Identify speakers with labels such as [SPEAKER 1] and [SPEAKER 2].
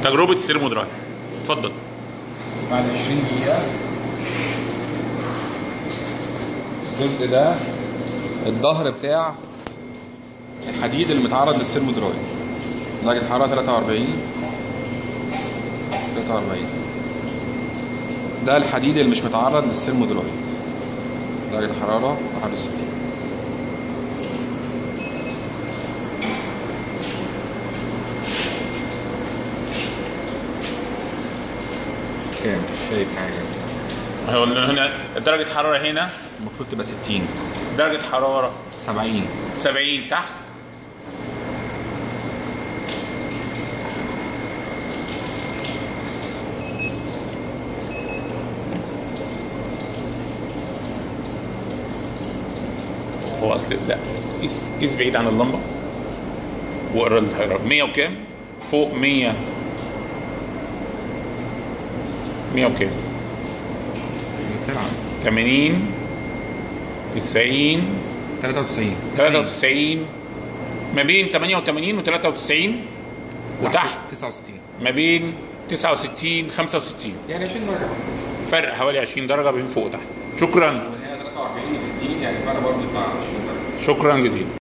[SPEAKER 1] تجربه الثيرمودرايف اتفضل
[SPEAKER 2] بعد 20 دقيقة الجزء ده الظهر بتاع الحديد اللي متعرض للسيرمو دراي درجة حرارة 43 43 ده الحديد اللي مش متعرض للسيرمو دراي درجة حرارة 61 كام مش شايف حاجة
[SPEAKER 1] هيقول لنا هنا درجه حراره هنا
[SPEAKER 2] المفروض تبقى 60
[SPEAKER 1] درجه حراره
[SPEAKER 2] 70
[SPEAKER 1] 70 تحت هو اصل لا قيس قيس بعيد عن اللمبه واقرا الحراره 100 وكام؟ فوق 100 100 وكام؟
[SPEAKER 2] بتلعب
[SPEAKER 1] 80 90
[SPEAKER 2] 93
[SPEAKER 1] 93 ما بين 88 و 93 وتحت
[SPEAKER 2] 69
[SPEAKER 1] ما بين 69 65
[SPEAKER 2] يعني 20 درجة
[SPEAKER 1] فرق حوالي 20 درجه بين فوق وتحت شكرا
[SPEAKER 2] وهنا 43 و60 يعني فرق برضه بتاع 20 درجة
[SPEAKER 1] شكرا جزيلا